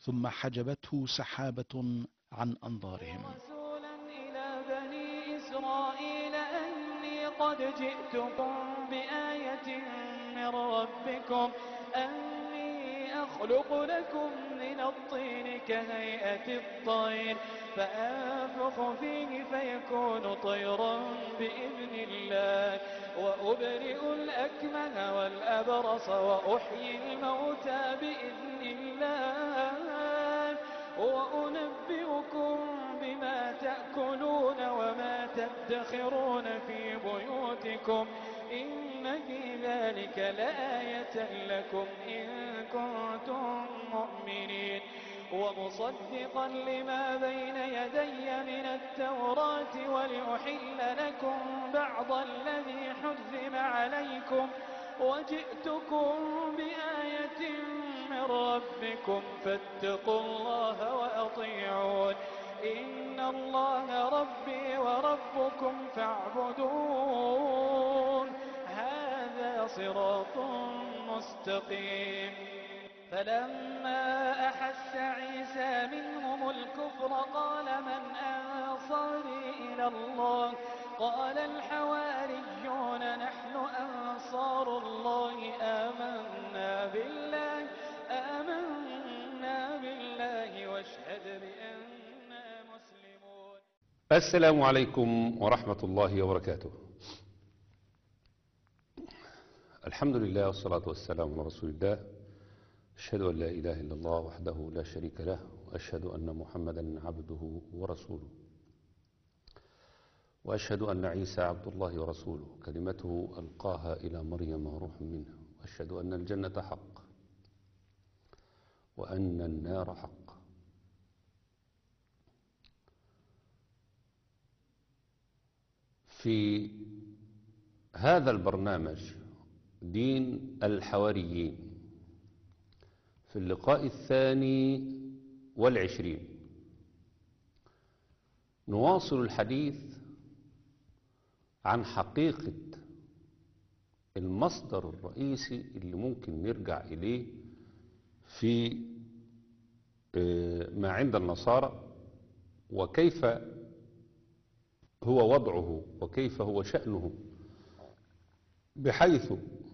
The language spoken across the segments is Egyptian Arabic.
ثم حجبته سحابة عن أنظارهم رسولا إلى بني إسرائيل أني قد جئتكم بآية من ربكم أني أخلق لكم من الطين كهيئة الطير فأنفخ فيه فيكون طيرا بإذن الله وأبرئ الأكمه والأبرص وأحيي الموتى بإذن الله وأنبئكم بما تأكلون وما تدخرون في بيوتكم إن في ذلك لآية لكم إن كنتم مؤمنين ومصدقا لما بين يدي من التوراة ولأحل لكم بعض الذي حرم عليكم وجئتكم بآية من ربكم فاتقوا الله وأطيعون إن الله ربي وربكم فاعبدون هذا صراط مستقيم فلما أحس عيسى منهم الكفر قال من أنصاري إلى الله قال الحواريون نحن أنصار الله آمنا بالله آمنا بالله واشهد بأننا مسلمون السلام عليكم ورحمة الله وبركاته الحمد لله والصلاة والسلام على رسول الله أشهد أن لا إله إلا الله وحده لا شريك له وأشهد أن محمدا عبده ورسوله وأشهد أن عيسى عبد الله ورسوله كلمته ألقاها إلى مريم وروح منه وأشهد أن الجنة حق وأن النار حق في هذا البرنامج دين الحواريين في اللقاء الثاني والعشرين نواصل الحديث عن حقيقة المصدر الرئيسي اللي ممكن نرجع إليه في آه، ما عند النصارى وكيف هو وضعه وكيف هو شأنه بحيث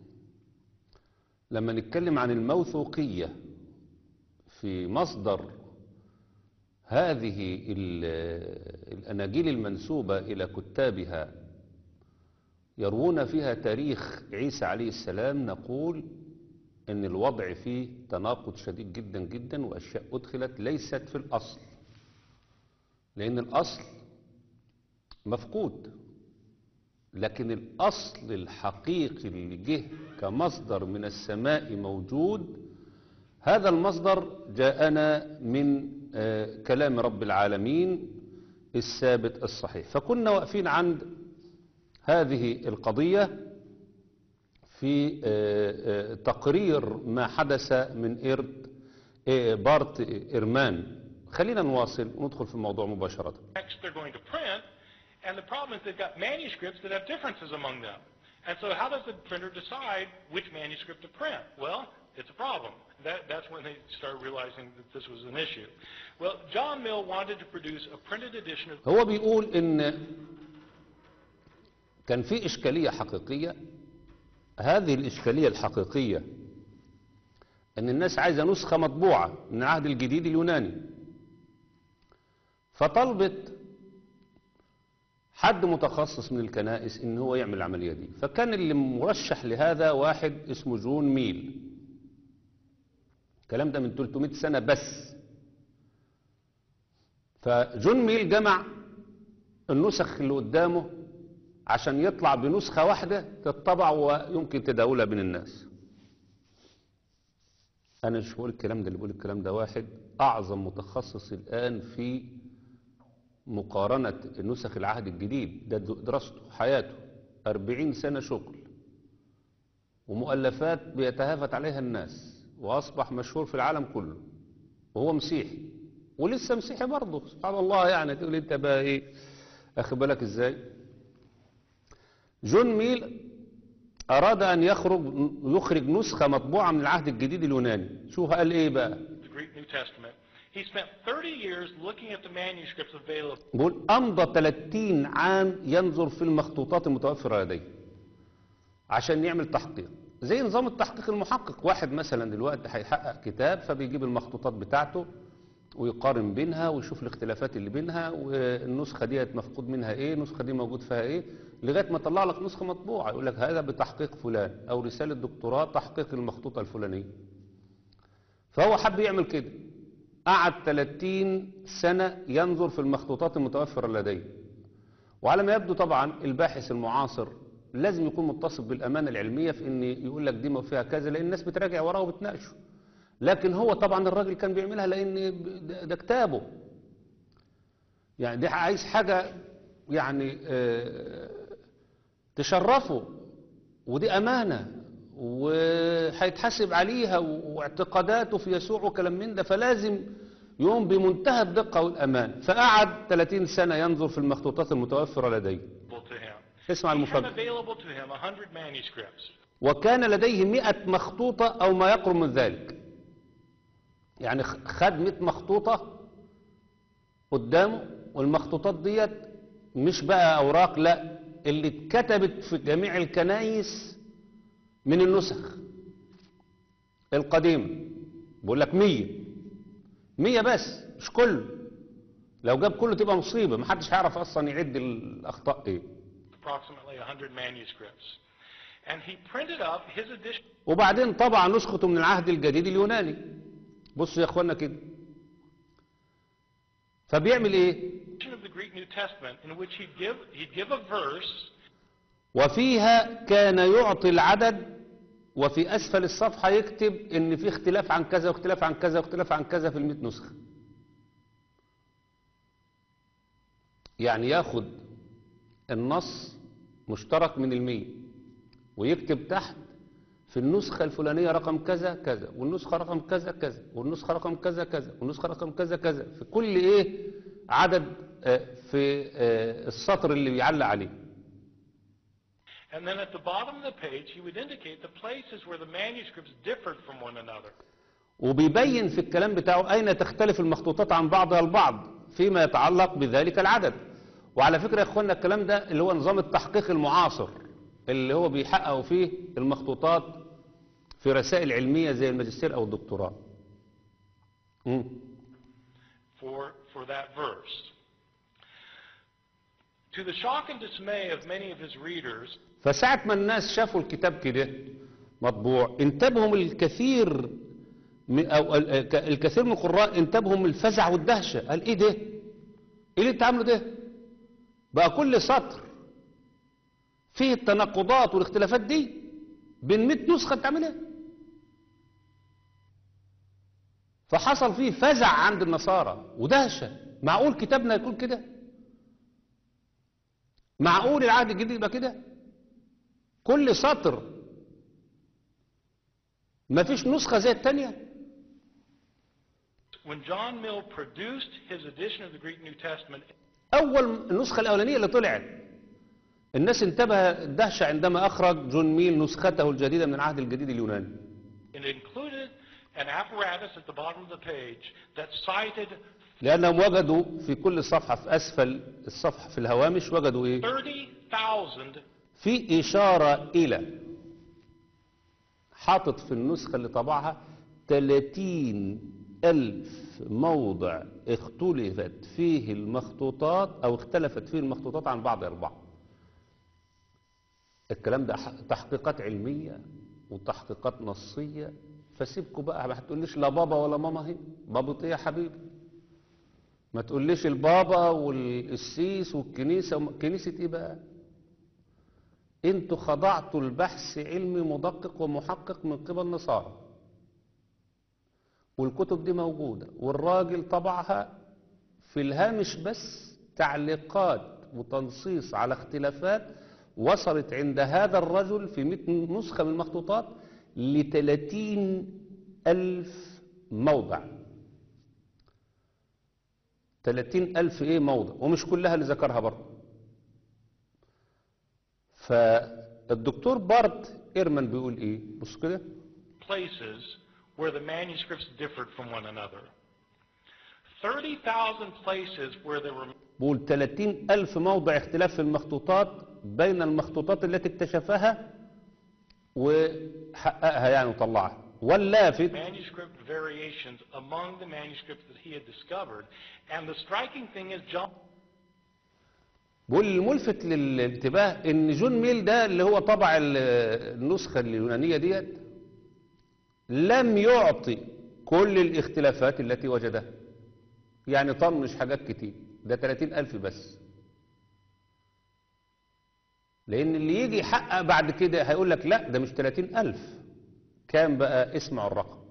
لما نتكلم عن الموثوقية في مصدر هذه ال- الأناجيل المنسوبة إلى كتابها يروون فيها تاريخ عيسى عليه السلام نقول ان الوضع فيه تناقض شديد جدا جدا واشياء ادخلت ليست في الاصل لان الاصل مفقود لكن الاصل الحقيقي اللي جه كمصدر من السماء موجود هذا المصدر جاءنا من آه، كلام رب العالمين الثابت الصحيح فكنا واقفين عند هذه القضية في آه، آه، تقرير ما حدث من إرد آه، بارت إرمان خلينا نواصل وندخل في الموضوع مباشرة text they're going to print, and the problem is they've got manuscripts that have differences among them. And so how does the printer decide which manuscript to print? Well, it's a problem. That, that's when they started realizing that this was an issue. Well, John Mill wanted to produce a printed edition of هو بيقول إن كان في إشكالية حقيقية هذه الإشكالية الحقيقية أن الناس عايزة نسخة مطبوعة من العهد الجديد اليوناني فطلبت حد متخصص من الكنائس ان هو يعمل العملية دي فكان اللي مرشح لهذا واحد اسمه جون ميل الكلام ده من 300 سنة بس فجون ميل جمع النسخ اللي قدامه عشان يطلع بنسخة واحدة تطبع ويمكن تداولها بين الناس أنا مش بقول الكلام ده اللي بقول الكلام ده واحد أعظم متخصص الآن في مقارنة نسخ العهد الجديد ده دراسته حياته أربعين سنة شغل ومؤلفات بيتهافت عليها الناس وأصبح مشهور في العالم كله وهو مسيحي ولسه مسيحي برضه سبحان الله يعني تقول انت بقى ايه اخد بالك ازاي جون ميل أراد أن يخرج يخرج نسخة مطبوعة من العهد الجديد اليوناني شوف قال إيه بقى Greek New Testament, he spent 30 years looking at the manuscripts available بقول أمضى 30 عام ينظر في المخطوطات المتوفرة لديه عشان يعمل تحقيق زي نظام التحقيق المحقق واحد مثلا دلوقتي هيحقق كتاب فبيجيب المخطوطات بتاعته ويقارن بينها ويشوف الاختلافات اللي بينها والنسخة دي مفقود منها ايه النسخة دي موجود فيها ايه لغاية ما طلع لك نسخة مطبوعة يقول لك هذا بتحقيق فلان او رسالة دكتوراه تحقيق المخطوطة الفلانية فهو حب يعمل كده قعد 30 سنة ينظر في المخطوطات المتوفرة لديه وعلى ما يبدو طبعا الباحث المعاصر لازم يكون متصف بالأمانة العلمية في ان يقول لك دي ما فيها كذا لأن الناس بتراجع وراه وبتناقشه لكن هو طبعا الراجل كان بيعملها لأن ده ده كتابه يعني دي عايز حاجة يعني آه، تشرفه ودي أمانة وهيتحاسب عليها واعتقاداته في يسوع وكلام من ده فلازم يقوم بمنتهى الدقة والأمان فقعد 30 سنة ينظر في المخطوطات المتوفرة لديه to him. اسمع He had المفاجأة available to him 100 manuscripts. وكان لديه 100 مخطوطة أو ما يقرب من ذلك يعني خ- خد 100 مخطوطة قدامه والمخطوطات ديت مش بقى أوراق لا اللي اتكتبت في جميع الكنايس من النسخ القديمة بقول لك 100 100 بس مش كله لو جاب كله تبقى مصيبة محدش هيعرف أصلا يعد الأخطاء إيه approximately 100 manuscripts. And he printed up his edition وبعدين طبع نسخته من العهد الجديد اليوناني بصوا يا اخوانا كده فبيعمل ايه of the Greek New Testament in which he'd give, he'd give a verse وفيها كان يعطي العدد وفي اسفل الصفحة يكتب ان في اختلاف عن كذا واختلاف عن كذا واختلاف عن كذا في المئة نسخة يعني ياخد النص مشترك من المية ويكتب تحت في النسخة الفلانية رقم كذا كذا والنسخة رقم كذا كذا والنسخة رقم كذا كذا والنسخة رقم كذا كذا في كل ايه عدد آه، في آه، السطر اللي بيعلق عليه And then at the bottom of the page, he would indicate the places where the manuscripts differed from one another. وبيبين في الكلام بتاعه أين تختلف المخطوطات عن بعضها البعض فيما يتعلق بذلك العدد وعلى فكرة يا اخوانا الكلام ده اللي هو نظام التحقيق المعاصر اللي هو بيحققوا فيه المخطوطات في رسائل علمية زي الماجستير أو الدكتوراه مم. for, for that verse. To the shock and dismay of many of his readers, فساعة ما الناس شافوا الكتاب كده مطبوع انتبهم الكثير من أو ال- ال- الكثير من القراء انتبهم الفزع والدهشة قال ايه ده ايه اللي انت عامله ده بقى كل سطر فيه التناقضات والاختلافات دي بين 100 نسخة انت عاملها فحصل فيه فزع عند النصارى ودهشة معقول كتابنا يكون كده معقول العهد الجديد يبقى كده كل سطر ما فيش نسخة زي التانية when John Mill produced his edition of the Greek New Testament, أول النسخة الأولانية اللي طلعت الناس انتبه الدهشة عندما أخرج جون ميل نسخته الجديدة من العهد الجديد اليوناني it included an apparatus at the bottom of the page that cited لأنهم وجدوا في كل صفحة في أسفل الصفحة في الهوامش وجدوا إيه 30,000 في إشارة إلى حاطط في النسخة اللي طبعها 30 ألف موضع اختلفت فيه المخطوطات أو اختلفت فيه المخطوطات عن بعض البعض الكلام ده ح- تحقيقات علمية وتحقيقات نصية فسيبكوا بقى ما هتقوليش لا بابا ولا ماما هي بابا ايه يا حبيبي ما تقوليش البابا والقسيس والكنيسة وم- كنيسة ايه بقى انتوا خضعتوا لبحث علمي مدقق ومحقق من قبل نصارى والكتب دي موجودة والراجل طبعها في الهامش بس تعليقات وتنصيص على اختلافات وصلت عند هذا الرجل في 100 نسخة من المخطوطات ل 30 ألف موضع 30 ألف إيه موضع ومش كلها اللي ذكرها برضه فالدكتور بارت إيرمان بيقول إيه بص كده places where the manuscripts differed from one another. 30,000 places where there were بقول 30 ألف موضع اختلاف في المخطوطات بين المخطوطات التي اكتشفها وحققها يعني وطلعها واللافت manuscript variations among the manuscripts that he had discovered. And the striking thing is John بقول الملفت للانتباه ان جون ميل ده اللي هو طبع ال- النسخة اليونانية ديت لم يعطي كل الاختلافات التي وجدها يعني طنش حاجات كتير ده 30 ألف بس لأن اللي يجي يحقق بعد كده هيقول لك لا ده مش 30 ألف كام بقى اسمعوا الرقم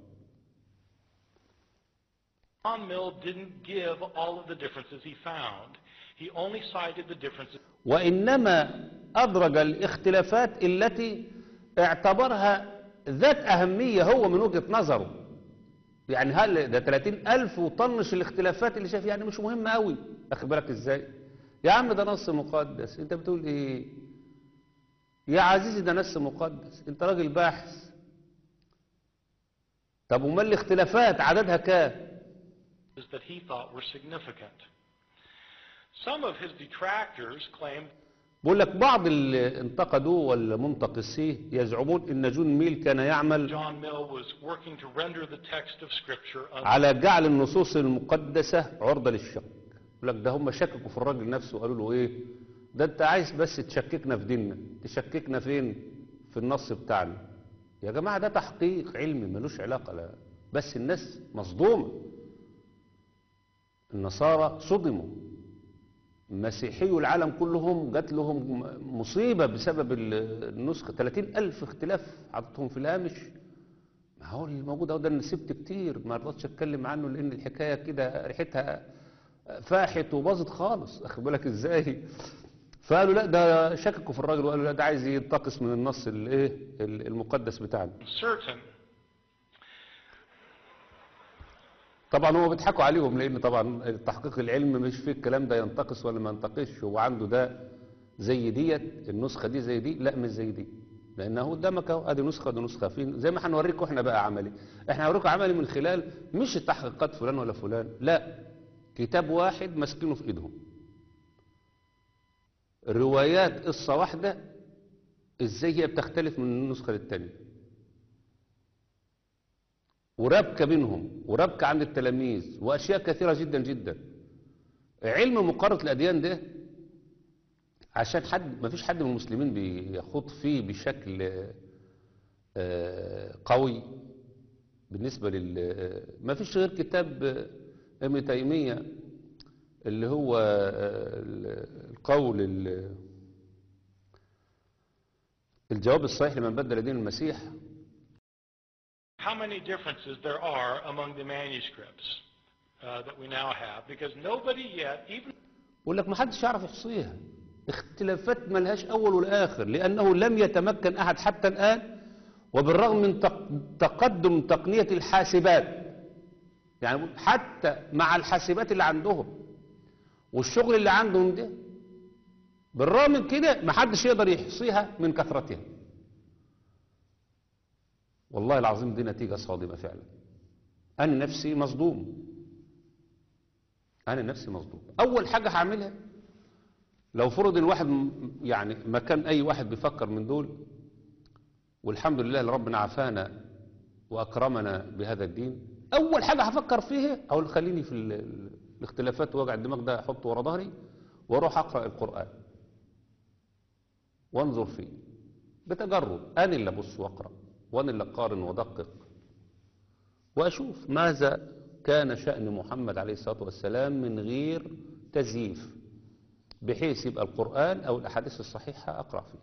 John Mill didn't give all of the differences he found. He only cited the differences وإنما أدرج الاختلافات التي اعتبرها ذات أهمية هو من وجهة نظره يعني هل ده 30 ألف وطنش الاختلافات اللي شاف يعني مش مهمة قوي أخي بالك إزاي يا عم ده نص مقدس أنت بتقول إيه يا عزيزي ده نص مقدس أنت راجل باحث طب وما الاختلافات عددها كام that he thought were significant. Some of his detractors claimed بقول لك بعض اللي انتقدوه والمنتقصيه يزعمون ان جون ميل كان يعمل John Mill was working to render the text of Scripture un- على جعل النصوص المقدسة عرضة للشك يقول لك ده هم شككوا في الراجل نفسه وقالوا له ايه ده انت عايز بس تشككنا في ديننا تشككنا فين في النص بتاعنا يا جماعة ده تحقيق علمي ملوش علاقة لا بس الناس مصدومة النصارى صدموا مسيحيو العالم كلهم جات لهم مصيبة بسبب ال- النسخة 30 ألف اختلاف حطتهم في الهامش ما هو اللي موجود اهو ده انا سبت كتير ما رضيتش اتكلم عنه لان الحكايه كده ريحتها فاحت وباظت خالص اخد بالك ازاي فقالوا لا ده شككوا في الراجل وقالوا لا ده عايز ينتقص من النص الايه المقدس بتاعنا certain طبعا هو بيضحكوا عليهم لان طبعا التحقيق العلمي مش فيه الكلام ده ينتقص ولا ما ينتقصش هو عنده ده زي ديت النسخه دي زي دي لا مش زي دي لانه قدامك اهو ادي نسخه ادي نسخه فين زي ما هنوريكم احنا بقى عملي احنا هنوريكم عملي من خلال مش تحقيقات فلان ولا فلان لا كتاب واحد ماسكينه في ايدهم روايات قصه واحده ازاي هي بتختلف من النسخه للتانيه وربكة بينهم وربكة عند التلاميذ وأشياء كثيرة جدا جدا علم مقارنة الأديان ده عشان حد ما فيش حد من المسلمين بيخوض فيه بشكل آه، قوي بالنسبة لل آه، ما فيش غير كتاب آه، ابن تيمية اللي هو آه، ال- القول ال- الجواب الصحيح لمن بدل دين المسيح how many differences there are among the manuscripts uh, that we now have, because nobody yet, even بقول لك ما حدش يعرف يحصيها اختلافات ملهاش اول ولا اخر لانه لم يتمكن احد حتى الان وبالرغم من تق- تقدم تقنيه الحاسبات يعني بقول حتى مع الحاسبات اللي عندهم والشغل اللي عندهم ده بالرغم من كده ما حدش يقدر يحصيها من كثرتها والله العظيم دي نتيجه صادمه فعلا انا نفسي مصدوم انا نفسي مصدوم اول حاجه هعملها لو فرض الواحد م- يعني مكان اي واحد بيفكر من دول والحمد لله اللي ربنا عافانا واكرمنا بهذا الدين اول حاجه هفكر فيها او خليني في ال- ال- الاختلافات ووجع الدماغ ده احطه ورا ظهري واروح اقرا القران وانظر فيه بتجرد انا اللي ابص واقرا وانا اللي اقارن وادقق وأشوف ماذا كان شأن محمد عليه الصلاة والسلام من غير تزييف بحيث يبقى القرآن أو الأحاديث الصحيحة أقرأ فيه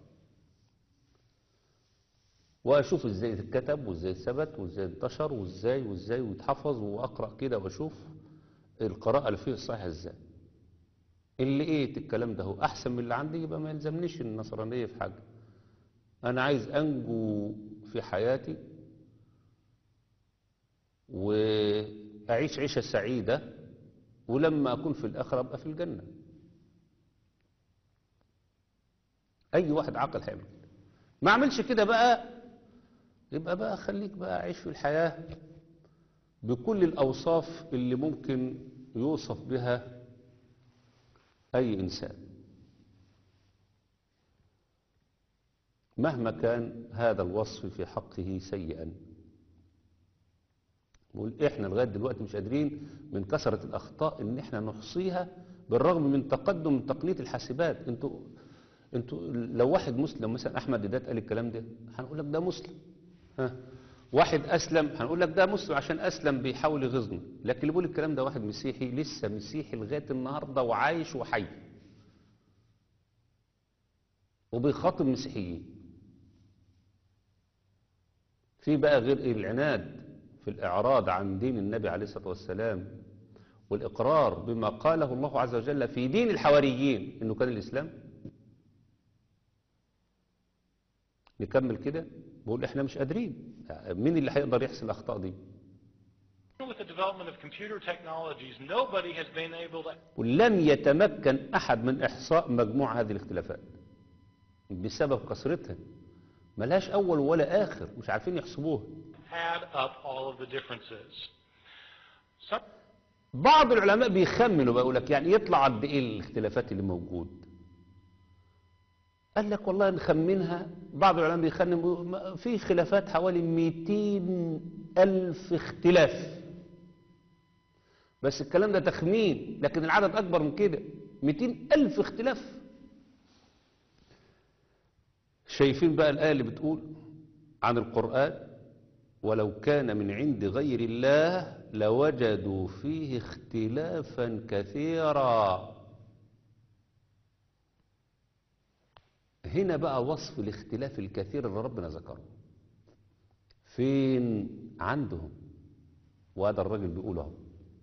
وأشوف إزاي اتكتب وإزاي ثبت وإزاي انتشر وإزاي وإزاي ويتحفظ وأقرأ كده وأشوف القراءة اللي فيه الصحيحة إزاي اللي إيه الكلام ده هو أحسن من اللي عندي يبقى ما يلزمنيش النصرانية في حاجة أنا عايز أنجو في حياتي وأعيش عيشة سعيدة ولما أكون في الآخرة أبقى في الجنة أي واحد عاقل هيعمل كده ما أعملش كده بقى يبقى بقى خليك بقى عيش في الحياة بكل الأوصاف اللي ممكن يوصف بها أي إنسان مهما كان هذا الوصف في حقه سيئا نقول احنا لغايه دلوقتي مش قادرين من كثره الاخطاء ان احنا نحصيها بالرغم من تقدم تقنيه الحاسبات انتوا انتوا لو واحد مسلم مثلا احمد ديدات قال الكلام ده هنقول لك ده مسلم ها واحد اسلم هنقول لك ده مسلم عشان اسلم بيحاول يغيظنا لكن اللي بيقول الكلام ده واحد مسيحي لسه مسيحي لغايه النهارده وعايش وحي وبيخاطب مسيحيين في بقى غير العناد في الإعراض عن دين النبي عليه الصلاة والسلام والإقرار بما قاله الله عز وجل في دين الحواريين إنه كان الإسلام نكمل كده بقول إحنا مش قادرين مين اللي هيقدر يحسن الأخطاء دي With the development of computer technologies, nobody has been able to ولم يتمكن أحد من إحصاء مجموع هذه الاختلافات بسبب كثرتها ملهاش أول ولا آخر مش عارفين يحسبوها add up all of the differences. Some بعض العلماء بيخمنوا بقول لك يعني يطلع قد ايه الاختلافات اللي موجود قال لك والله نخمنها بعض العلماء بيخمن في خلافات حوالي 200 ألف اختلاف بس الكلام ده تخمين لكن العدد أكبر من كده 200 ألف اختلاف شايفين بقى الآية اللي بتقول عن القرآن ولو كان من عند غير الله لوجدوا فيه اختلافا كثيرا هنا بقى وصف الاختلاف الكثير اللي ربنا ذكره فين عندهم وهذا الراجل بيقول اهو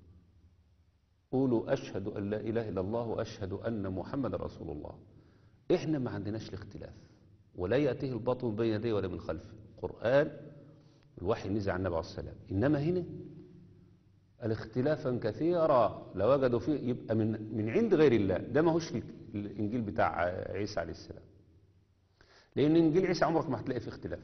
قولوا أشهد أن لا إله إلا الله وأشهد أن محمد رسول الله إحنا ما عندناش الاختلاف ولا يأتيه الباطل من بين يديه ولا من خلفه القرآن الوحي نزل عن النبي عليه السلام إنما هنا الاختلافا كثيرا لوجدوا فيه يبقى من من عند غير الله ده ما هوش الإنجيل بتاع عيسى عليه السلام لأن إنجيل عيسى عمرك ما هتلاقي فيه اختلاف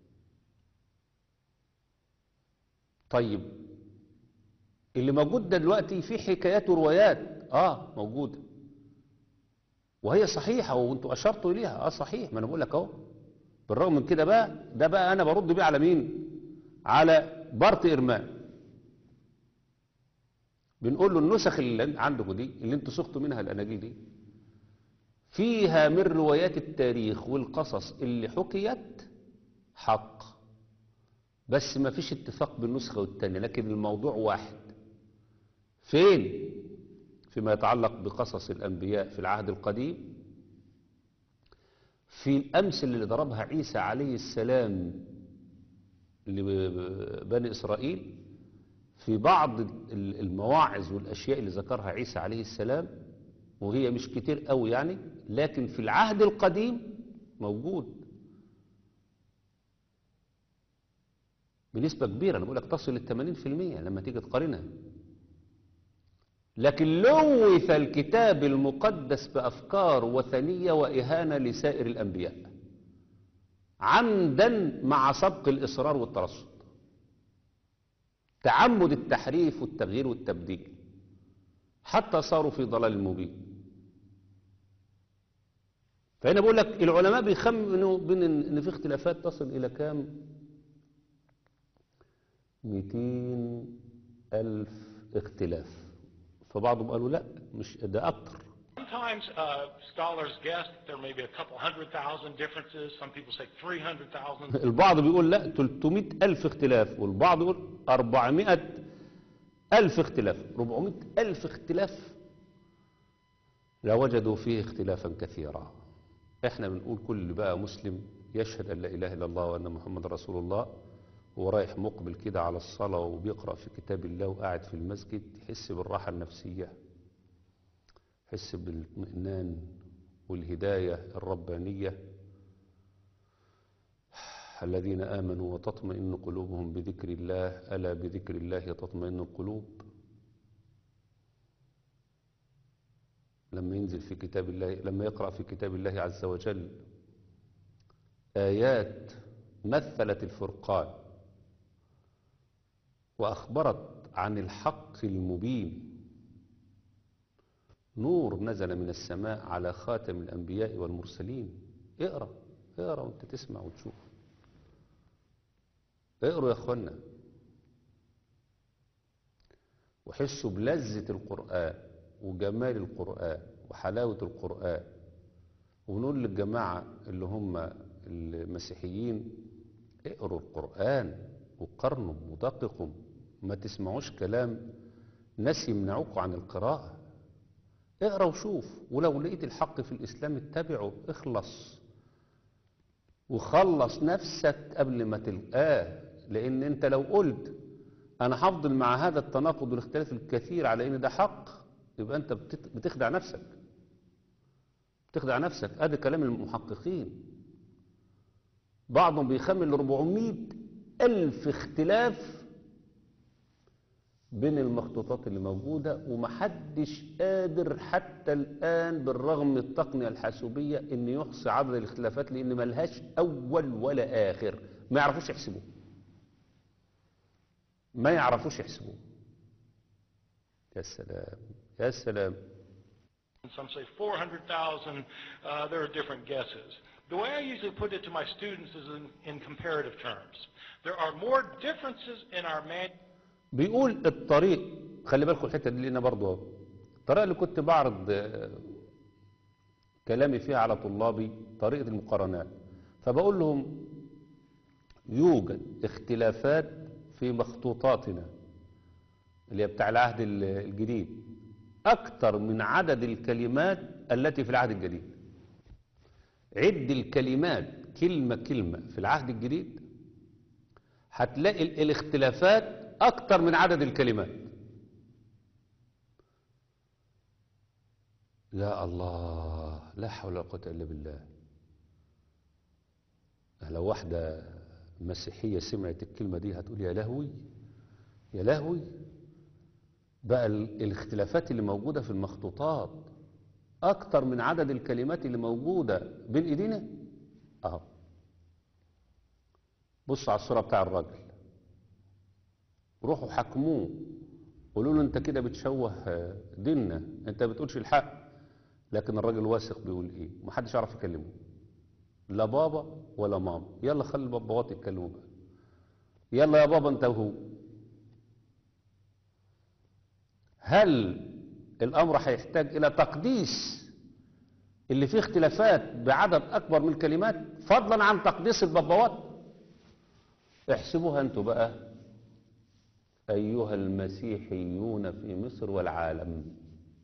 طيب اللي موجود ده دلوقتي فيه حكايات وروايات اه موجوده وهي صحيحه وانتوا اشرتوا اليها اه صحيح ما انا بقول لك اهو بالرغم من كده بقى ده بقى انا برد بيه على مين على بارت ارمان بنقول له النسخ اللي عندكم دي اللي انتوا سقطوا منها الاناجيل دي فيها من روايات التاريخ والقصص اللي حكيت حق بس ما فيش اتفاق بالنسخة والتانية لكن الموضوع واحد فين فيما يتعلق بقصص الأنبياء في العهد القديم في الأمثل اللي ضربها عيسى عليه السلام لبني إسرائيل في بعض المواعظ والأشياء اللي ذكرها عيسى عليه السلام وهي مش كتير قوي يعني لكن في العهد القديم موجود بنسبة كبيرة أنا بقول لك تصل ل 80% لما تيجي تقارنها لكن لوث الكتاب المقدس بأفكار وثنية وإهانة لسائر الأنبياء عمدا مع سبق الإصرار والترصد تعمد التحريف والتغيير والتبديل حتى صاروا في ضلال مبين فهنا بقول لك العلماء بيخمنوا بين ان في اختلافات تصل الى كام 200 ألف اختلاف فبعضهم قالوا لا مش ده أكتر Sometimes uh, scholars guess that there may be a couple hundred thousand differences. Some people say 300,000. البعض بيقول لا 300 ألف اختلاف والبعض يقول 400 ألف اختلاف 400 ألف اختلاف لوجدوا فيه اختلافا كثيرا احنا بنقول كل بقى مسلم يشهد أن لا إله إلا الله وأن محمد رسول الله هو رايح مقبل كده على الصلاة وبيقرأ في كتاب الله وقاعد في المسجد يحس بالراحة النفسية يحس بالاطمئنان والهداية الربانية الذين آمنوا وتطمئن قلوبهم بذكر الله ألا بذكر الله تطمئن القلوب لما ينزل في كتاب الله لما يقرأ في كتاب الله عز وجل آيات مثلت الفرقان وأخبرت عن الحق المبين نور نزل من السماء على خاتم الأنبياء والمرسلين اقرأ اقرأ وانت تسمع وتشوف اقرأوا يا اخوانا وحسوا بلذة القرآن وجمال القرآن وحلاوة القرآن ونقول للجماعة اللي هم المسيحيين اقروا القرآن وقرنوا ودققوا ما تسمعوش كلام ناس يمنعوكوا عن القراءة اقرا وشوف ولو لقيت الحق في الإسلام اتبعه اخلص وخلص نفسك قبل ما تلقاه لأن أنت لو قلت أنا هفضل مع هذا التناقض والاختلاف الكثير على إن ده حق يبقى أنت بتت- بتخدع نفسك بتخدع نفسك ادي كلام المحققين بعضهم بيخمن ل 400 ألف اختلاف بين المخطوطات اللي موجودة ومحدش قادر حتى الآن بالرغم من التقنية الحاسوبية إن يحصي عدد الاختلافات لأن ملهاش أول ولا آخر ما يعرفوش يحسبوه ما يعرفوش يحسبوه يا سلام يا سلام Some say 400,000. Uh, there are different guesses. The way I usually put it to my students is in, in comparative terms. There are more differences in our man. بيقول الطريق خلي بالكم الحته دي لان برضه اهو الطريقه اللي كنت بعرض آه، كلامي فيها على طلابي طريقه المقارنات فبقول لهم يوجد اختلافات في مخطوطاتنا اللي هي بتاع العهد ال- الجديد اكتر من عدد الكلمات التي في العهد الجديد عد الكلمات كلمه كلمه في العهد الجديد هتلاقي ال- الاختلافات أكتر من عدد الكلمات يا الله لا حول ولا قوة إلا بالله لو واحدة مسيحية سمعت الكلمة دي هتقول يا لهوي يا لهوي بقى ال- الاختلافات اللي موجودة في المخطوطات أكتر من عدد الكلمات اللي موجودة بين إيدينا أهو بص على الصورة بتاع الراجل روحوا حكموه قولوا له انت كده بتشوه آه، ديننا انت بتقولش الحق لكن الراجل واثق بيقول ايه محدش يعرف يكلمه لا بابا ولا ماما يلا خلي الباباوات يتكلموا بقى يلا يا بابا انت وهو هل الامر هيحتاج الى تقديس اللي فيه اختلافات بعدد اكبر من الكلمات فضلا عن تقديس الباباوات احسبوها انتوا بقى أيها المسيحيون في مصر والعالم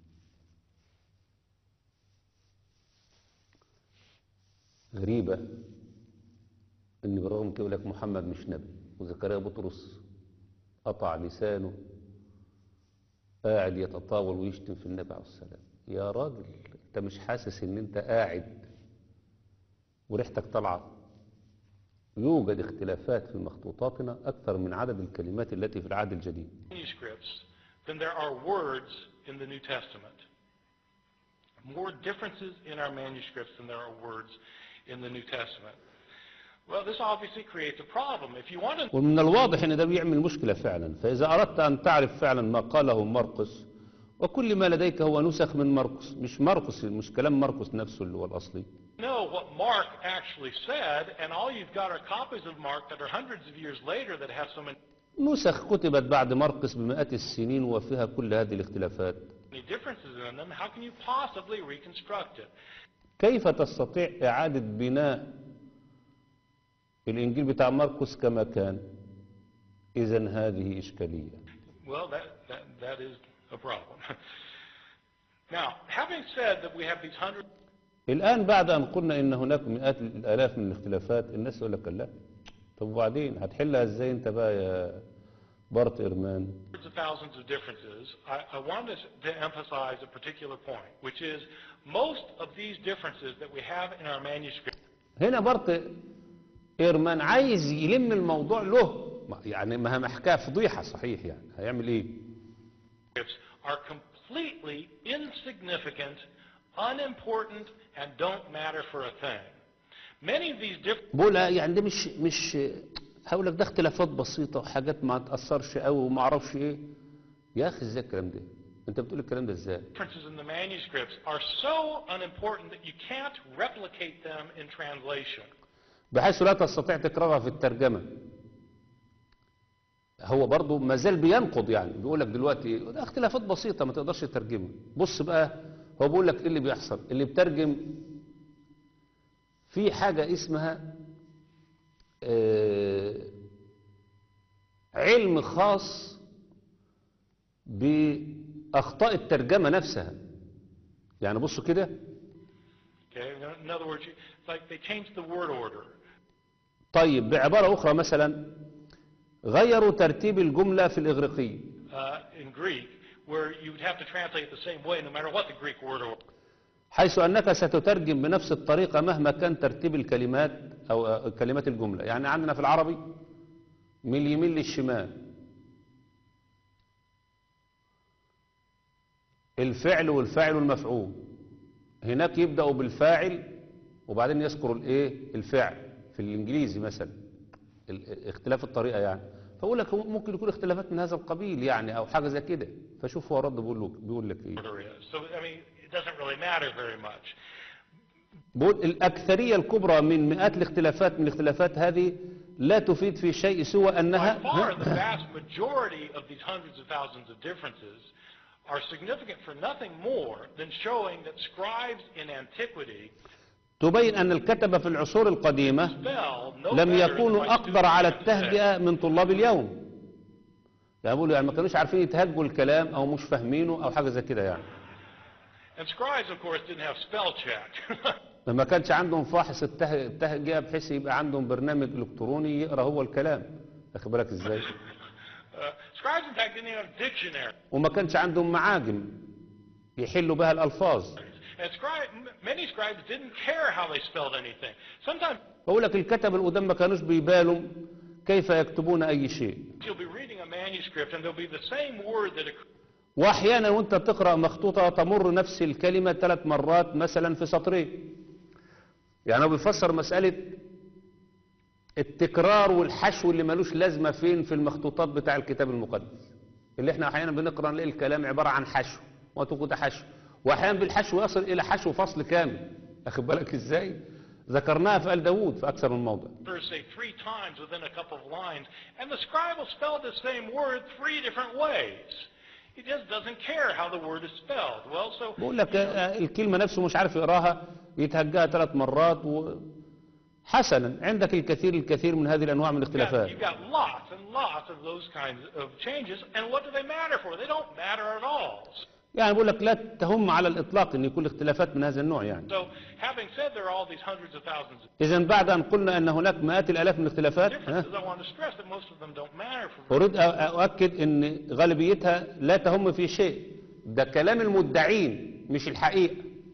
غريبة إن بالرغم كده يقول لك محمد مش نبي وزكريا بطرس قطع لسانه قاعد يتطاول ويشتم في النبي عليه السلام يا راجل انت مش حاسس ان انت قاعد وريحتك طالعه يوجد اختلافات في مخطوطاتنا أكثر من عدد الكلمات التي في العهد الجديد manuscripts than there are words in the New Testament. More differences in our manuscripts than there are words in the New Testament. Well, this obviously creates a problem. If you want to ومن الواضح أن ده بيعمل مشكلة فعلا فإذا أردت أن تعرف فعلا ما قاله مرقس وكل ما لديك هو نسخ من مرقس مش مرقس مش كلام مرقس نفسه اللي هو الأصلي know what Mark actually said, and all you've got are copies of Mark that are hundreds of years later that have so many نسخ كتبت بعد مرقس بمئات السنين وفيها كل هذه الاختلافات differences in them, how can you possibly reconstruct it? كيف تستطيع إعادة بناء الإنجيل بتاع مرقس كما كان إذا هذه إشكالية Well, that, that, that is a problem. now, having said that we have these hundreds الآن بعد أن قلنا إن هناك مئات الآلاف من الاختلافات الناس يقول لك لا طب وبعدين هتحلها إزاي أنت بقى يا بارت إرمان of thousands of differences, I, I want us to emphasize a particular point, which is most of these differences that we have in our manuscripts هنا بارت إرمان عايز يلم الموضوع له ما- يعني ما هي حكاية فضيحة صحيح يعني هيعمل إيه are completely insignificant, unimportant, and don't matter for a thing. Many of these differences بقول يعني ده مش مش هقول لك ده اختلافات بسيطة وحاجات ما تأثرش قوي وما اعرفش ايه يا اخي ازاي الكلام ده انت بتقول الكلام ده ازاي differences in the manuscripts are so unimportant that you can't replicate them in translation. بحيث لا تستطيع تكرارها في الترجمة هو برضه ما زال بينقض يعني بيقول لك دلوقتي ده اختلافات بسيطة ما تقدرش تترجمها بص بقى هو بيقول لك ايه اللي بيحصل اللي بترجم في حاجة اسمها آه، علم خاص بأخطاء الترجمة نفسها يعني بصوا كده Okay? In- In other words, you- it's like they changed the word order. طيب بعبارة أخرى مثلا غيروا ترتيب الجملة في الإغريقية uh, in Greek, where you would have to translate it the same way no matter what the Greek word order. حيث أنك ستترجم بنفس الطريقة مهما كان ترتيب الكلمات أو آه، كلمات الجملة يعني عندنا في العربي من اليمين للشمال الفعل والفاعل والمفعول هناك يبدأوا بالفاعل وبعدين يذكروا الايه الفعل في الانجليزي مثلا ال- اختلاف الطريقة يعني فأقول لك هو ممكن يكون اختلافات من هذا القبيل يعني أو حاجة زي كده فشوف هو رد بيقول لك بيقول لك ايه order is. So, I mean, it doesn't really matter very much. بقول الأكثرية الكبرى من مئات الاختلافات من الاختلافات هذه لا تفيد في شيء سوى By أنها far, the vast majority of these hundreds of thousands of differences are significant for nothing more than showing that scribes in antiquity تبين أن الكتبة في العصور القديمة spell no لم better than يكونوا my أقدر students على today. التهجئة من طلاب اليوم يعني بقولوا يعني ما كانوش عارفين يتهجوا الكلام أو مش فاهمينه أو حاجة زي كده يعني And scribes, of course, didn't have spell check. ما كانش عندهم فاحص الته- التهجئة بحيث يبقى عندهم برنامج إلكتروني يقرأ هو الكلام واخد بالك إزاي uh, scribes, in fact, didn't even have dictionary. وما كانش عندهم معاجم يحلوا بها الألفاظ And scribe, many scribes didn't care how they spelled anything. Sometimes بقول لك الكتب القدام ما كانوش بيبالوا كيف يكتبون أي شيء you'll be reading a manuscript and there'll be the same word that occurs واحيانا وانت بتقرا مخطوطه تمر نفس الكلمه ثلاث مرات مثلا في سطرين يعني هو بيفسر مساله التكرار والحشو اللي ملوش لازمه فين في المخطوطات بتاع الكتاب المقدس اللي احنا احيانا بنقرا نلاقي الكلام عباره عن حشو وتكون حشو واحيانا بالحشو يصل الى حشو فصل كامل اخد بالك ازاي ذكرناها في ال داوود في اكثر من موضع say three times within a couple of lines, and the scribe will spell the same word three different ways. He just doesn't care how the word is spelled. Well, so بقول لك آه، الكلمة نفسه مش عارف يقراها يتهجاها ثلاث مرات و... حسنا عندك الكثير الكثير من هذه الأنواع من you've got, الاختلافات you've got lots and lots of those kinds of changes, and what do they matter for? They don't matter at all. يعني بقول لك لا تهم على الإطلاق أن يكون الاختلافات من هذا النوع يعني So, having said there are all these hundreds of thousands of إذا بعد أن قلنا أن هناك مئات الآلاف من الاختلافات ها، differences, I want to stress that most of them don't matter for أريد أ- أؤكد أن غالبيتها لا تهم في شيء ده كلام المدعين مش الحقيقة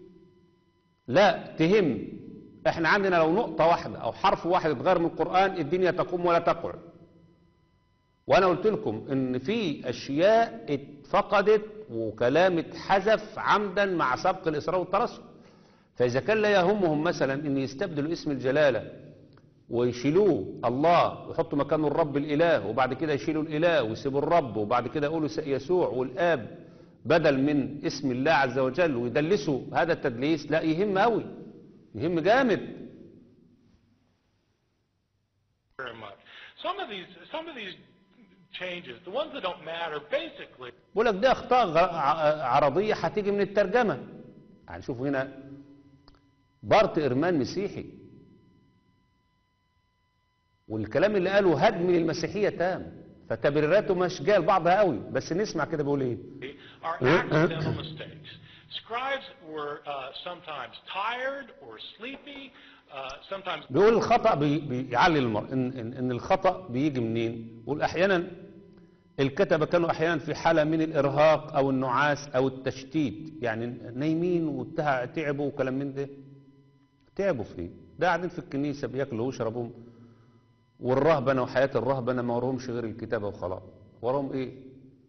لا تهم احنا عندنا لو نقطة واحدة أو حرف واحد اتغير من القرآن الدنيا تقوم ولا تقعد وأنا قلت لكم إن في أشياء اتفقدت وكلام اتحذف عمدا مع سبق الإسراء والترسل فإذا كان لا يهمهم مثلا إن يستبدلوا اسم الجلالة ويشيلوه الله ويحطوا مكانه الرب الإله وبعد كده يشيلوا الإله ويسيبوا الرب وبعد كده يقولوا س- يسوع والآب بدل من اسم الله عز وجل ويدلسوا هذا التدليس لا يهم أوي يهم جامد very much. Some of these, some of these changes, the ones that don't matter, basically, بقول لك دي أخطاء غ- ع- عرضية هتيجي من الترجمة يعني شوفوا هنا بارت إرمان مسيحي والكلام اللي قاله هدم للمسيحية تام فتبريراته مش جايه لبعضها قوي بس نسمع كده بيقول ايه are accidental mistakes. Scribes were uh, sometimes tired or sleepy, uh, sometimes بيقول الخطأ بي بيعلي المر إن, إن, إن الخطأ بيجي منين بيقول أحيانا الكتبة كانوا أحيانا في حالة من الإرهاق أو النعاس أو التشتيت يعني نايمين وتعبوا وكلام من ده تعبوا في إيه ده قاعدين في الكنيسة بياكلوا ويشربوا والرهبنة وحياة الرهبنة ما وراهمش غير الكتابة وخلاص وراهم إيه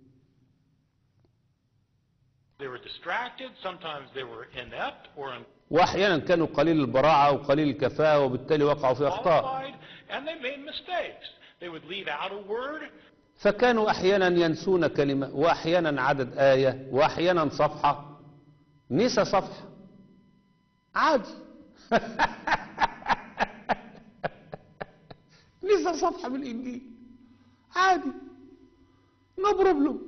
they were distracted, sometimes they were inept or وأحيانا كانوا قليل البراعة وقليل الكفاءة وبالتالي وقعوا في أخطاء unqualified, and they made mistakes. they would leave out a word, فكانوا أحيانا ينسون كلمة وأحيانا عدد آية وأحيانا صفحة نسى صفحة عادي نسى صفحة من الإنجيل عادي نو بروبلم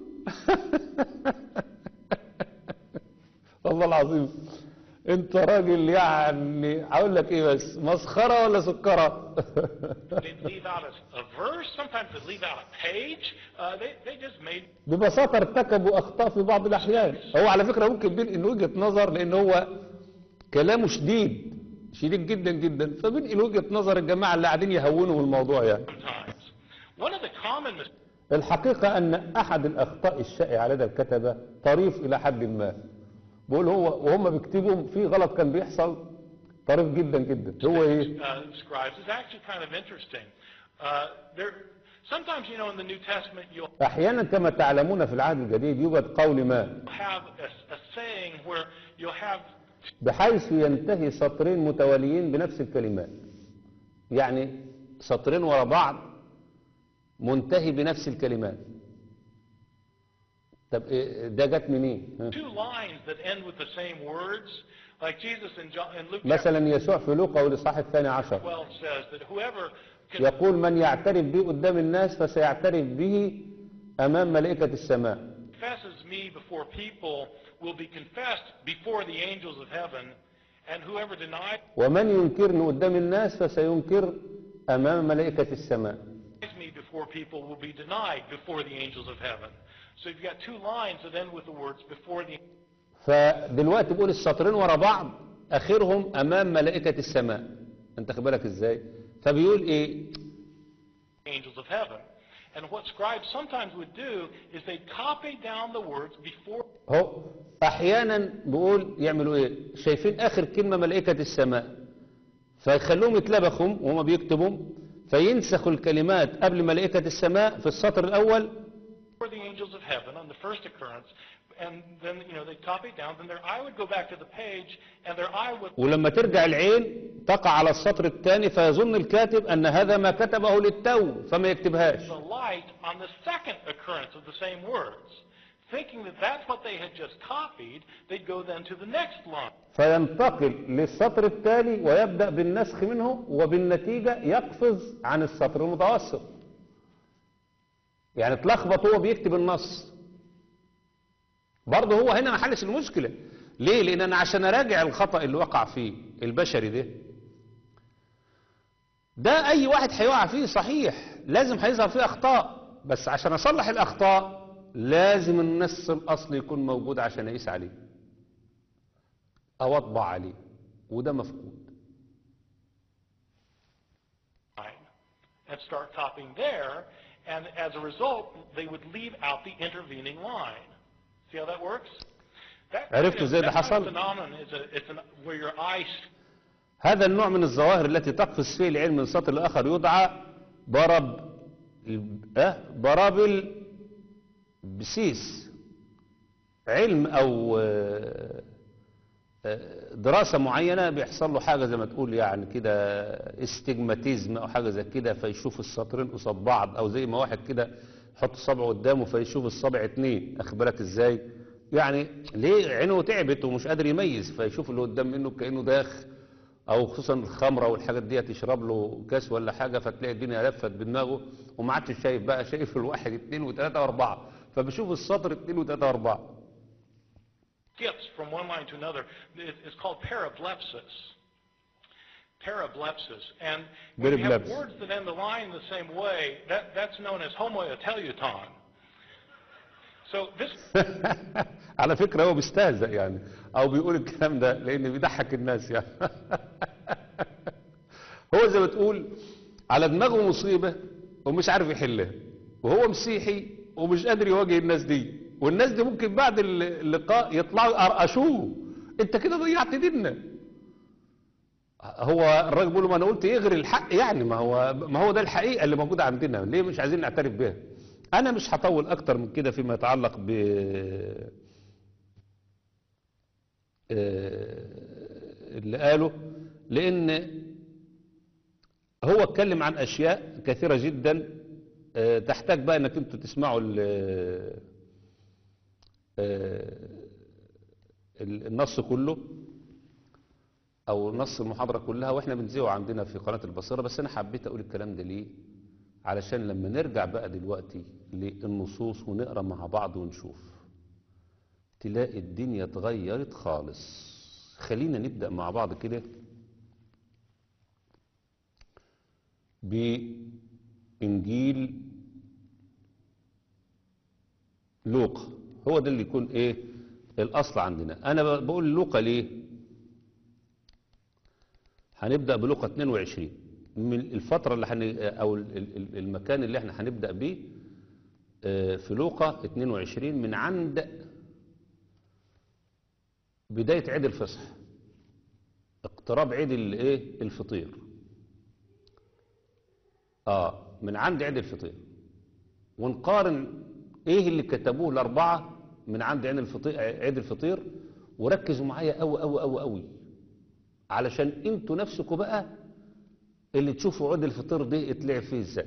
والله العظيم انت راجل يعني هقول لك ايه بس مسخره ولا سكره they'd leave out a, a verse, sometimes they'd leave out a page. Uh, they, they just made ببساطة ارتكبوا أخطاء في بعض الأحيان هو على فكرة ممكن بينقل وجهة نظر لأن هو كلامه شديد شديد جدا جدا فبينقل وجهة نظر الجماعة اللي قاعدين يهونوا الموضوع يعني sometimes. One of the common mistakes الحقيقة أن أحد الأخطاء الشائعة لدى الكتبة طريف إلى حد ما بقول هو وهم بيكتبوا في غلط كان بيحصل طريف جدا جدا هو إيه uh, scribes is actually kind of interesting. Uh, there, sometimes, you know, in the New Testament, you'll أحيانا كما تعلمون في العهد الجديد يوجد قول ما have a, a saying where you'll have بحيث ينتهي سطرين متواليين بنفس الكلمات يعني سطرين ورا بعض منتهي بنفس الكلمات طب إيه ده جت منين ها؟ two lines that end with the same words. Like Jesus in, John, in Luke chapter مثلا يسوع في لوقا والإصحاح الثاني عشر 12 says that whoever can يقول من يعترف به قدام الناس فسيعترف به أمام ملائكة السماء confesses me before people will be confessed before the angels of heaven, and whoever denies ومن ينكرني قدام الناس فسينكر أمام ملائكة السماء me before people will be denied before the angels of heaven. So you've got two lines that end with the words before the فدلوقتي بقول السطرين ورا بعض اخرهم امام ملائكة السماء انت خد بالك ازاي فبيقول ايه angels of heaven. And what scribes sometimes would do is they copy down the words before هو احيانا بيقول يعملوا ايه شايفين اخر كلمة ملائكة السماء فيخلوهم يتلبخوا وهما بيكتبوا فينسخوا الكلمات قبل ملائكة السماء في السطر الاول before the angels of heaven on the first occurrence, and then you know they copy it down. Then their eye would go back to the page, and their eye would ولما ترجع العين تقع على السطر الثاني فيظن الكاتب ان هذا ما كتبه للتو فما يكتبهاش the light on the second occurrence of the same words. Thinking that that's what they had just copied, they'd go then to the next line. فينتقل للسطر التالي ويبدأ بالنسخ منه وبالنتيجة يقفز عن السطر المتوسط يعني اتلخبط هو بيكتب النص برضه هو هنا ما حلش المشكلة ليه لان انا عشان اراجع الخطأ اللي وقع فيه البشري ده ده اي واحد هيقع فيه صحيح لازم هيظهر فيه اخطاء بس عشان اصلح الاخطاء لازم النص الاصلي يكون موجود عشان اقيس عليه او اطبع عليه وده مفقود line and start copying there, and as a result, they would leave out the intervening line. See how that works? That, عرفتوا ازاي ده that kind of حصل؟ phenomenon is a, it's an, where your eye هذا النوع من الظواهر التي تقفز فيه العلم من سطر لآخر يدعى برب أه؟ برابل بسيس علم أو آه، آه، دراسة معينة بيحصل له حاجة زي ما تقول يعني كده استجماتيزم أو حاجة زي كده فيشوف السطرين قصاد بعض أو زي ما واحد كده يحط صبعه قدامه فيشوف الصبع اتنين أخد بالك إزاي يعني ليه عينه تعبت ومش قادر يميز فيشوف اللي قدام منه كأنه داخ او خصوصا الخمره والحاجات دي تشرب له كاس ولا حاجه فتلاقي الدنيا لفت بدماغه وما عادش شايف بقى شايف الواحد اثنين وثلاثه واربعه فبيشوف السطر اثنين وثلاثه واربعه skips from one line to another. It- It's called parablepsis. Parablepsis. And when you have Parablepsis. words that end the line the same way, that, that's known as homoteleuton. So this على فكره هو بيستهزأ يعني او بيقول الكلام ده لان بيضحك الناس يعني هو زي ما تقول على دماغه مصيبه ومش عارف يحلها وهو مسيحي ومش قادر يواجه الناس دي والناس دي ممكن بعد اللقاء يطلعوا يقرقشوه انت كده ضيعت ديننا هو الراجل بيقول له ما انا قلت يغري الحق يعني ما هو ما هو ده الحقيقه اللي موجوده عندنا ليه مش عايزين نعترف بيها انا مش هطول اكتر من كده فيما يتعلق ب آه، اللي قاله لان هو اتكلم عن اشياء كثيرة جدا آه، تحتاج بقى انك انتوا تسمعوا ال- آه، ال- النص كله او نص المحاضرة كلها واحنا بنذيعه عندنا في قناة البصيرة بس انا حبيت اقول الكلام ده ليه علشان لما نرجع بقى دلوقتي للنصوص ونقرا مع بعض ونشوف تلاقي الدنيا اتغيرت خالص خلينا نبدأ مع بعض كده بإنجيل لوقا هو ده اللي يكون ايه الأصل عندنا أنا ب- بقول لوقا ليه هنبدأ بلوقا 22 من الفترة اللي هن أو ال- ال- المكان اللي احنا هنبدأ بيه آه، في لوقا 22 من عند بداية عيد الفصح اقتراب عيد الايه الفطير اه من عند عيد الفطير ونقارن ايه اللي كتبوه الاربعه من عند عيد الفطير عيد الفطير وركزوا معايا قوي قوي قوي قوي علشان انتوا نفسكم بقى اللي تشوفوا عيد الفطير ده اتلعب فيه ازاي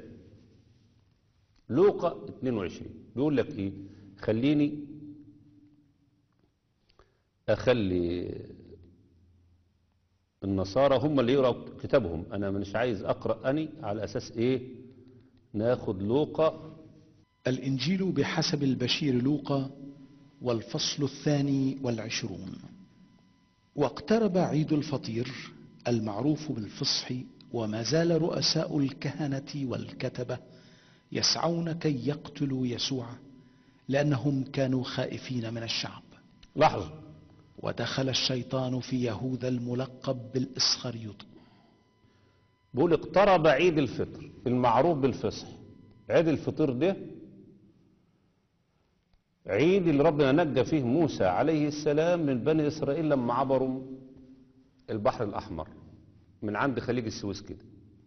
لوقا 22 بيقول لك ايه خليني اخلي النصارى هم اللي يقرأوا كتابهم انا مش عايز اقرا اني على اساس ايه ناخد لوقا الإنجيل بحسب البشير لوقا والفصل الثاني والعشرون واقترب عيد الفطير المعروف بالفصح وما زال رؤساء الكهنة والكتبة يسعون كي يقتلوا يسوع لأنهم كانوا خائفين من الشعب لاحظوا ودخل الشيطان في يهوذا الملقب بالإسخريوط بيقول اقترب عيد الفطر المعروف بالفصح عيد الفطر ده عيد اللي ربنا نجى فيه موسى عليه السلام من بني إسرائيل لما عبروا البحر الأحمر من عند خليج السويس كده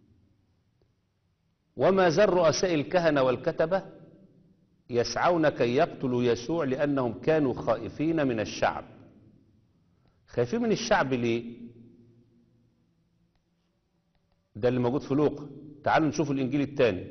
وما زال رؤساء الكهنة والكتبة يسعون كي يقتلوا يسوع لأنهم كانوا خائفين من الشعب خايفين من الشعب ليه ده اللي موجود في لوقا تعالوا نشوف الإنجيل الثاني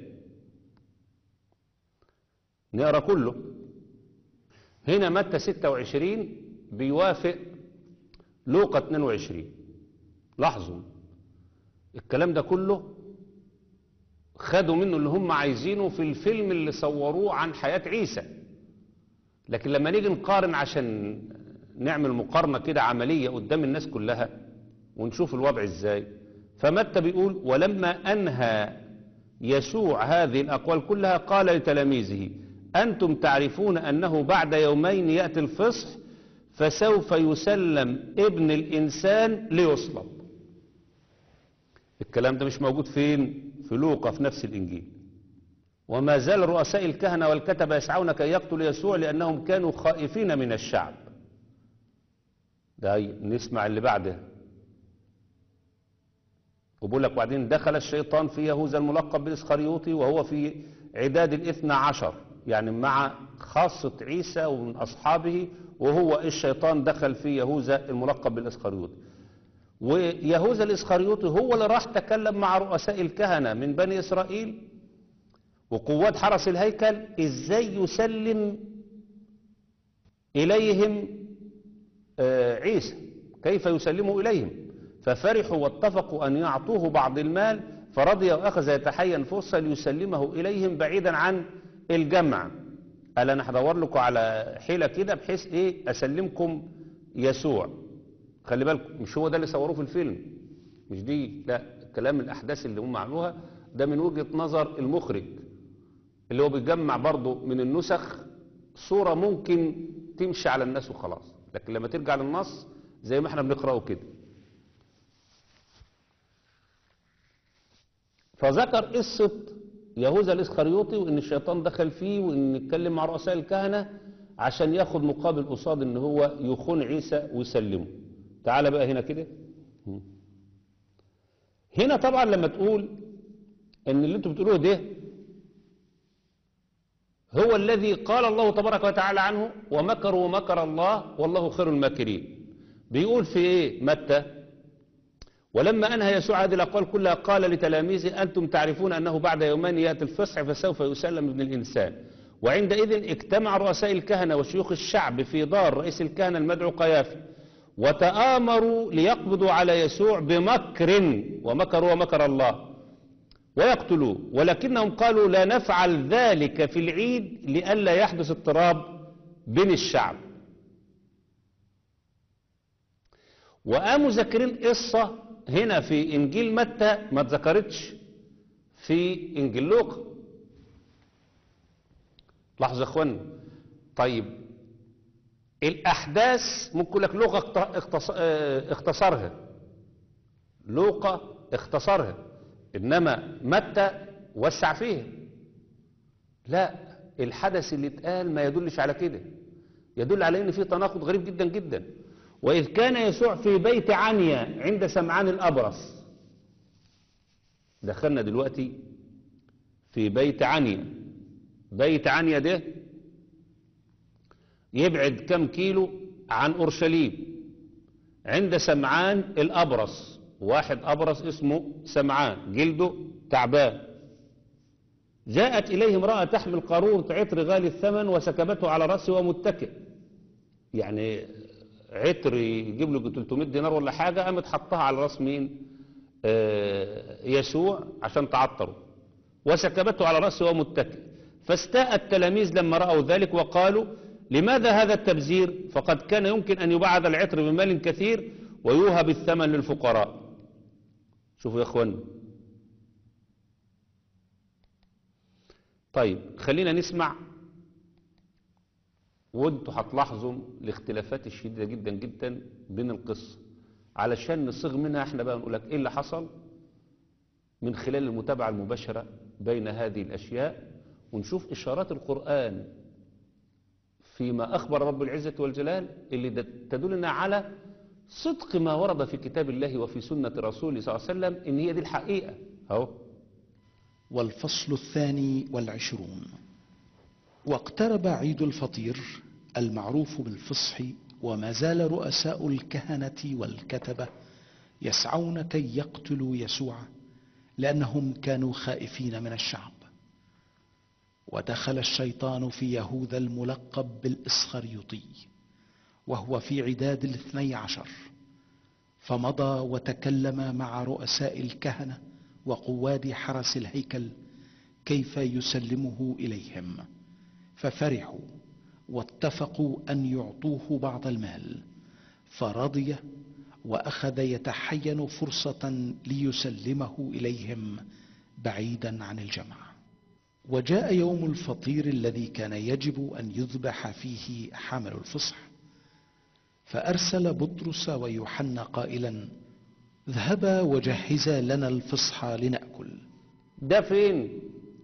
نقرأ كله هنا متى 26 بيوافق لوقا 22 لاحظوا الكلام ده كله خدوا منه اللي هم عايزينه في الفيلم اللي صوروه عن حياة عيسى لكن لما نيجي نقارن عشان نعمل مقارنة كده عملية قدام الناس كلها ونشوف الوضع ازاي فمتى بيقول ولما أنهى يسوع هذه الأقوال كلها قال لتلاميذه أنتم تعرفون أنه بعد يومين يأتي الفصح فسوف يسلم ابن الإنسان ليصلب الكلام ده مش موجود فين في لوقا في نفس الإنجيل وما زال رؤساء الكهنة والكتبة يسعون كي يقتلوا يسوع لأنهم كانوا خائفين من الشعب ده نسمع اللي بعده وبقول لك وبعدين دخل الشيطان في يهوذا الملقب بالإسخريوطي وهو في عداد الاثنى عشر يعني مع خاصة عيسى ومن أصحابه وهو الشيطان دخل في يهوذا الملقب بالإسخريوطي ويهوذا الإسخريوطي هو اللي راح تكلم مع رؤساء الكهنة من بني إسرائيل وقوات حرس الهيكل إزاي يسلم إليهم آه، عيسى كيف يسلمه إليهم ففرحوا واتفقوا أن يعطوه بعض المال فرضي وأخذ يتحين فرصة ليسلمه إليهم بعيدا عن الجمع قال أنا هدور لكم على حيلة كده بحيث إيه أسلمكم يسوع خلي بالكم مش هو ده اللي صوروه في الفيلم مش دي لا كلام الأحداث اللي هم عملوها ده من وجهة نظر المخرج اللي هو بيجمع برضه من النسخ صورة ممكن تمشي على الناس وخلاص لكن لما ترجع للنص زي ما احنا بنقرأه كده فذكر قصة يهوذا الإسخريوطي وإن الشيطان دخل فيه وإن اتكلم مع رؤساء الكهنة عشان ياخد مقابل قصاد إن هو يخون عيسى ويسلمه تعال بقى هنا كده هنا طبعا لما تقول إن اللي انتوا بتقولوه ده هو الذي قال الله تبارك وتعالى عنه ومكروا ومكر الله والله خير الماكرين بيقول في ايه متى ولما أنهى يسوع هذه الأقوال كلها قال لتلاميذه أنتم تعرفون أنه بعد يومين يأتي الفصح فسوف يسلم ابن الإنسان وعندئذ اجتمع رؤساء الكهنة وشيوخ الشعب في دار رئيس الكهنة المدعو قيافي وتآمروا ليقبضوا على يسوع بمكر ومكروا ومكر الله ويقتلوه ولكنهم قالوا لا نفعل ذلك في العيد لئلا يحدث اضطراب بين الشعب وقاموا ذاكرين قصة هنا في إنجيل متى ما اتذكرتش في إنجيل لوقا لاحظوا يا اخوانا طيب الأحداث ممكن يقول لك لوقا اخت- اختص- اه، اختصرها لوقا اختصرها إنما متى وسع فيها لا الحدث اللي اتقال ما يدلش على كده يدل على ان في تناقض غريب جدا جدا واذ كان يسوع في بيت عنيا عند سمعان الابرص دخلنا دلوقتي في بيت عنيا بيت عنيا ده يبعد كم كيلو عن اورشليم عند سمعان الابرص واحد ابرص اسمه سمعان جلده تعبان جاءت إليه امرأة تحمل قارورة عطر غالي الثمن وسكبته على رأسه ومتكئ يعني عطر يجيب له 300 دينار ولا حاجة قامت حطها على راس مين آه، يسوع عشان تعطره وسكبته على رأسه ومتكئ فاستاء التلاميذ لما رأوا ذلك وقالوا لماذا هذا التبذير فقد كان يمكن أن يباع هذا العطر بمال كثير ويوهب الثمن للفقراء شوفوا يا اخوانا طيب خلينا نسمع وانتوا هتلاحظوا الاختلافات الشديدة جدا جدا بين القصة علشان نصيغ منها احنا بقى نقول لك ايه اللي حصل من خلال المتابعة المباشرة بين هذه الأشياء ونشوف إشارات القرآن فيما أخبر رب العزة والجلال اللي د- تدلنا على صدق ما ورد في كتاب الله وفي سنة رسوله صلى الله عليه وسلم إن هي دي الحقيقة أهو والفصل الثاني والعشرون واقترب عيد الفطير المعروف بالفصح وما زال رؤساء الكهنة والكتبة يسعون كي يقتلوا يسوع لأنهم كانوا خائفين من الشعب ودخل الشيطان في يهوذا الملقب بالإسخريطي وهو في عداد الاثني عشر فمضى وتكلم مع رؤساء الكهنة وقواد حرس الهيكل كيف يسلمه إليهم ففرحوا واتفقوا أن يعطوه بعض المال فرضي وأخذ يتحين فرصة ليسلمه إليهم بعيدا عن الجمع وجاء يوم الفطير الذي كان يجب أن يذبح فيه حامل الفصح فأرسل بطرس ويوحنا قائلا اذهبا وجهزا لنا الفصح لنأكل ده فين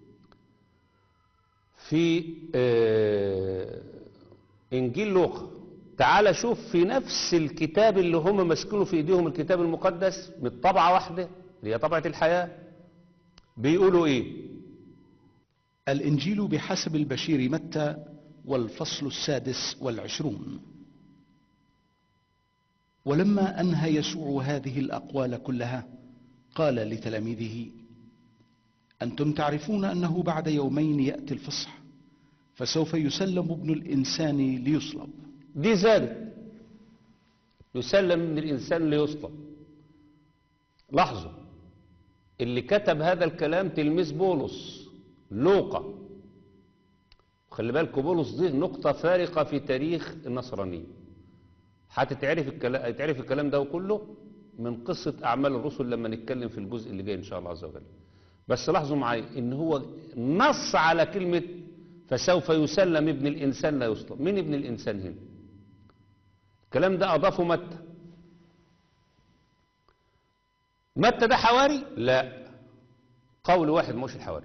في آه، انجيل لوقا تعال شوف في نفس الكتاب اللي هم ماسكينه في ايديهم الكتاب المقدس من طبعه واحده اللي هي طبعه الحياه بيقولوا ايه الإنجيل بحسب البشير متى والفصل السادس والعشرون ولما أنهى يسوع هذه الأقوال كلها قال لتلاميذه أنتم تعرفون أنه بعد يومين يأتي الفصح فسوف يسلم ابن الإنسان ليصلب دي زادت يسلم من الانسان ليصلب لاحظوا اللي كتب هذا الكلام تلميذ بولس لوقا خلي بالكم بولس دي نقطة فارقة في تاريخ النصرانية هتتعرف الكلام هيتعرف الكلام ده كله من قصة أعمال الرسل لما نتكلم في الجزء اللي جاي إن شاء الله عز وجل بس لاحظوا معايا إن هو نص على كلمة فسوف يسلم ابن الإنسان لا يصلب مين ابن الإنسان هنا الكلام ده أضافه متى متى ده حواري لا قول واحد مش الحواري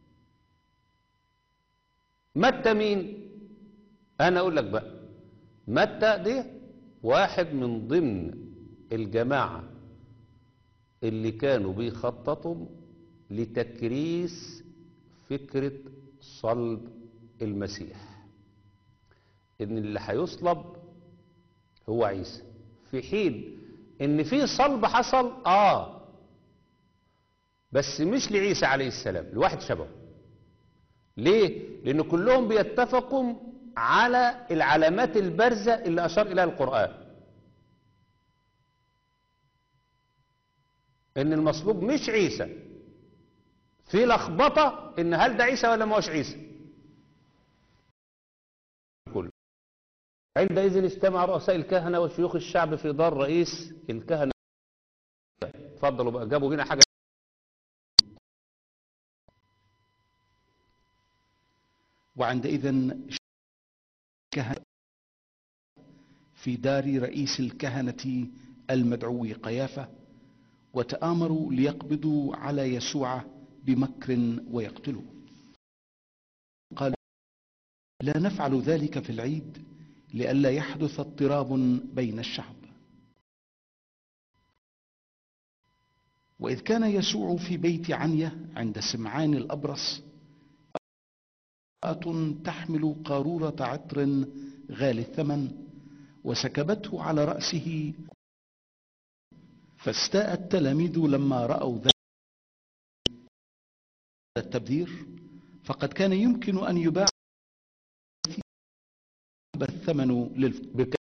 متى مين انا اقول لك بقى متى ده واحد من ضمن الجماعة اللي كانوا بيخططوا لتكريس فكرة صلب المسيح ان اللي هيصلب هو عيسى في حين ان في صلب حصل اه بس مش لعيسى عليه السلام لواحد شبهه ليه لان كلهم بيتفقوا على العلامات البارزة اللي اشار اليها القرآن ان المصلوب مش عيسى في لخبطة ان هل ده عيسى ولا ما هوش عيسى كله عندئذ استمع رؤساء الكهنة وشيوخ الشعب في دار رئيس الكهنة اتفضلوا بقى جابوا هنا حاجة وعندئذ كهنة في دار رئيس الكهنة المدعو قيافة وتآمروا ليقبضوا على يسوع بمكر ويقتلوه قال لا نفعل ذلك في العيد لئلا يحدث اضطراب بين الشعب وإذ كان يسوع في بيت عنية عند سمعان الأبرص امرأة تحمل قارورة عطر غالي الثمن وسكبته على رأسه فاستاء التلاميذ لما رأوا ذلك التبذير فقد كان يمكن أن يباع الثمن للف... بك